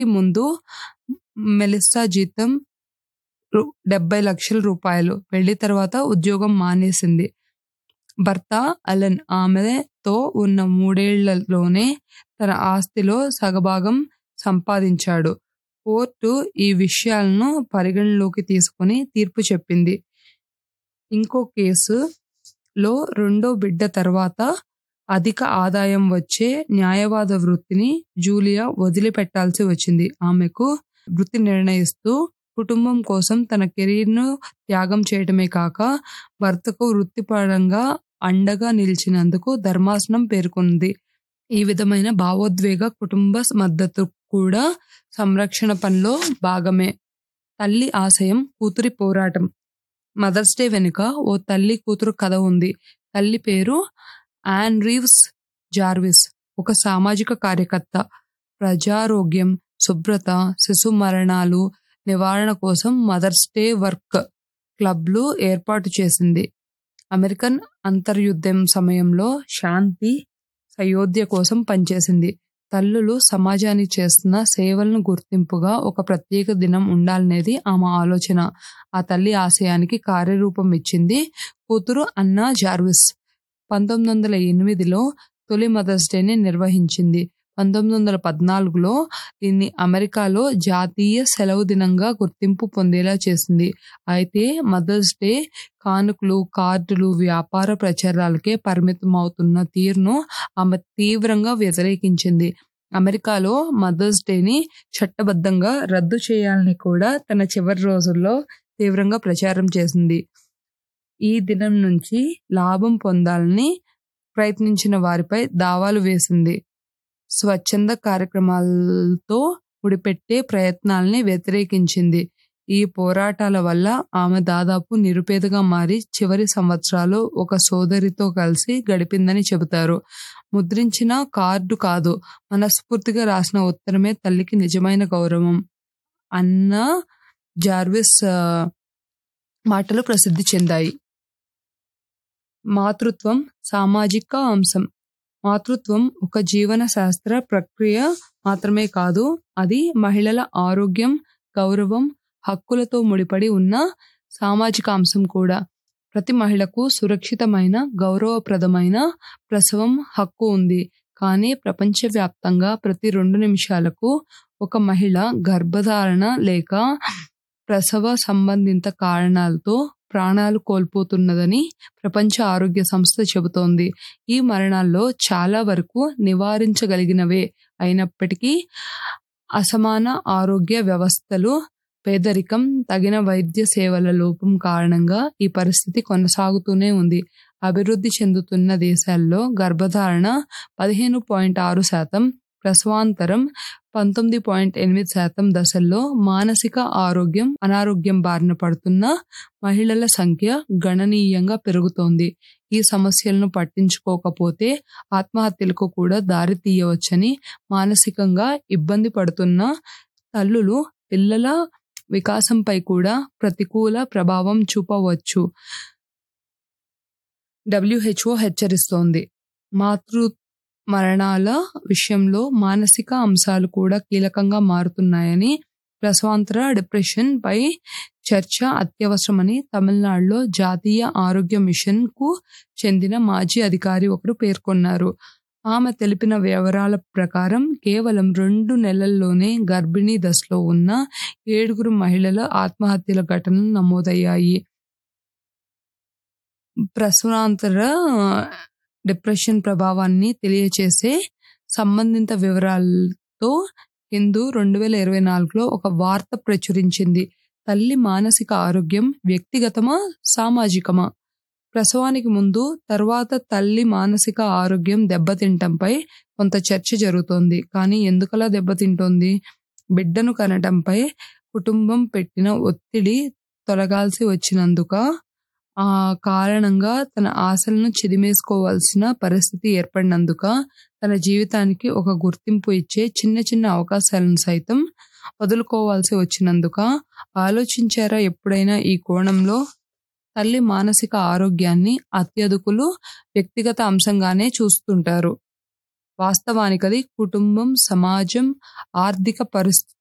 ముందు మెలిస్సా జీతం రు 70,00,000 రూపాయలు. పెళ్లి తర్వాత ఉద్యోగం మానేసింది. భర్త అలెన్ ఆమెతో ఉన్న మూడేళ్లలోనే తన ఆస్తిలో సగభాగం సంపాదించాడు. కోర్టు ఈ విషయాలను పరిగణనలోకి తీసుకుని తీర్పు చెప్పింది. ఇంకో కేసులో రెండో బిడ్డ తర్వాత అధిక ఆదాయం వచ్చే న్యాయవాద వృత్తిని జూలియా వదిలిపెట్టాల్సి వచ్చింది. ఆమెకు వృత్తి నిర్ణయిస్తూ కుటుంబం కోసం తన కెరీర్‌ను త్యాగం చేయడమే కాక భర్తకు వృత్తిపరంగా అండగా నిలిచినందుకు ధర్మాసనం పేర్కొంది. ఈ విధమైన భావోద్వేగ కుటుంబ మద్దతు కూడా సంరక్షణ పనిలో భాగమే. తల్లి ఆశయం, కూతురి పోరాటం మదర్స్ డే వెనుక ఓ తల్లి కూతురు కథ ఉంది. తల్లి పేరు యాన్ రీవ్స్ జార్విస్. ఒక సామాజిక కార్యకర్త. ప్రజారోగ్యం, శుభ్రత, శిశు మరణాలు నివారణ కోసం మదర్స్ డే వర్క్ క్లబ్లు ఏర్పాటు చేసింది. అమెరికన్ అంతర్యుద్ధం సమయంలో శాంతి, సయోధ్య కోసం పనిచేసింది. తల్లులు సమాజానికి చేస్తున్న సేవలకు గుర్తింపుగా ఒక ప్రత్యేక దినం ఉండాలనేది ఆమె ఆలోచన. ఆ తల్లి ఆశయానికి కార్యరూపం ఇచ్చింది కూతురు అన్నా జార్విస్. పంతొమ్మిది వందల ఎనిమిదిలో తొలి మదర్స్ డేని నిర్వహించింది. పంతొమ్మిది వందల పద్నాలుగులో దీన్ని అమెరికాలో జాతీయ సెలవు దినంగా గుర్తింపు పొందేలా చేసింది. అయితే మదర్స్ డే కానుకలు, కార్డులు, వ్యాపార ప్రచారాలకే పరిమితమవుతున్న తీరును ఆమె తీవ్రంగా వ్యతిరేకించింది. అమెరికాలో మదర్స్ డేని చట్టబద్ధంగా రద్దు చేయాలని కూడా తన చివరి రోజుల్లో తీవ్రంగా ప్రచారం చేసింది. ఈ దినం నుంచి లాభం పొందాలని ప్రయత్నించిన వారిపై దావాలు వేసింది. స్వచ్ఛంద కార్యక్రమాలతో ముడిపెట్టే ప్రయత్నాల్ని వ్యతిరేకించింది. ఈ పోరాటాల వల్ల ఆమె దాదాపు నిరుపేదగా మారి చివరి సంవత్సరాలు ఒక సోదరితో కలిసి గడిపిందని చెబుతారు. ముద్రించిన కార్డు కాదు, మనస్ఫూర్తిగా రాసిన ఉత్తరమే తల్లికి నిజమైన గౌరవం. అన్నా జార్విస్ మాటలు ప్రసిద్ధి చెందాయి. మాతృత్వం సామాజిక అంశం మాతృత్వం ఒక జీవన శాస్త్ర ప్రక్రియ మాత్రమే కాదు, అది మహిళల ఆరోగ్యం, గౌరవం, హక్కులతో ముడిపడి ఉన్న సామాజిక అంశం కూడా. ప్రతి మహిళకు సురక్షితమైన, గౌరవప్రదమైన ప్రసవం హక్కు ఉంది. కానీ ప్రపంచవ్యాప్తంగా ప్రతి రెండు నిమిషాలకు ఒక మహిళ గర్భధారణ లేక ప్రసవ సంబంధిత కారణాలతో ప్రాణాలు కోల్పోతున్నదని ప్రపంచ ఆరోగ్య సంస్థ చెబుతోంది. ఈ మరణాల్లో చాలా వరకు నివారించగలిగినవే అయినప్పటికీ అసమాన ఆరోగ్య వ్యవస్థలు, పేదరికం, తగిన వైద్య సేవల లోపం కారణంగా ఈ పరిస్థితి కొనసాగుతూనే ఉంది. అభివృద్ధి చెందుతున్న దేశాల్లో గర్భధారణ పదిహేను పాయింట్ ఆరు శాతం, ప్రసవానంతరం పంతొమ్మిది పాయింట్ ఎనిమిది శాతం దశల్లో మానసిక ఆరోగ్యం, అనారోగ్యం బారిన పడుతున్న మహిళల సంఖ్య గణనీయంగా పెరుగుతోంది. ఈ సమస్యలను పట్టించుకోకపోతే ఆత్మహత్యలకు కూడా దారి తీయవచ్చని, మానసికంగా ఇబ్బంది పడుతున్న తల్లులు, పిల్లల వికాసంపై కూడా ప్రతికూల ప్రభావం చూపవచ్చు డబ్ల్యూహెచ్ఓ హెచ్చరిస్తోంది. మాతృ మరణాల విషయంలో మానసిక అంశాలు కూడా కీలకంగా మారుతున్నాయని, ప్రసవానంతర డిప్రెషన్ పై చర్చ అత్యవసరమని తమిళనాడులో జాతీయ ఆరోగ్య మిషన్ కు చెందిన మాజీ అధికారి ఒకరు పేర్కొన్నారు. ఆమె తెలిపిన వివరాల ప్రకారం కేవలం రెండు నెలల్లోనే గర్భిణీ దశలో ఉన్న ఏడుగురు మహిళల ఆత్మహత్యల ఘటనలు నమోదయ్యాయి. ప్రసవానంతర డిప్రెషన్ ప్రభావాన్ని తెలియచేసే సంబంధిత వివరాలతో హిందూ రెండు వేల ఇరవై నాలుగులో ఒక వార్త ప్రచురించింది. తల్లి మానసిక ఆరోగ్యం వ్యక్తిగతమా, సామాజికమా? ప్రసవానికి ముందు, తర్వాత తల్లి మానసిక ఆరోగ్యం దెబ్బతినటంపై కొంత చర్చ జరుగుతోంది. కానీ ఎందుకలా దెబ్బతింటోంది? బిడ్డను కనటంపై కుటుంబం పెట్టిన ఒత్తిడి తొలగాల్సి వచ్చినందుకా? ఆ కారణంగా తన ఆశలను చిదిమేసుకోవాల్సిన పరిస్థితి ఏర్పడినందుకా? తన జీవితానికి ఒక గుర్తింపు ఇచ్చే చిన్న చిన్న అవకాశాలను సైతం వదులుకోవాల్సి వచ్చినందుకా? ఆలోచించారా ఎప్పుడైనా ఈ కోణంలో? తల్లి మానసిక ఆరోగ్యాన్ని అత్యధికులు వ్యక్తిగత అంశంగానే చూస్తుంటారు. వాస్తవానికది కుటుంబం, సమాజం, ఆర్థిక పరిస్థితులు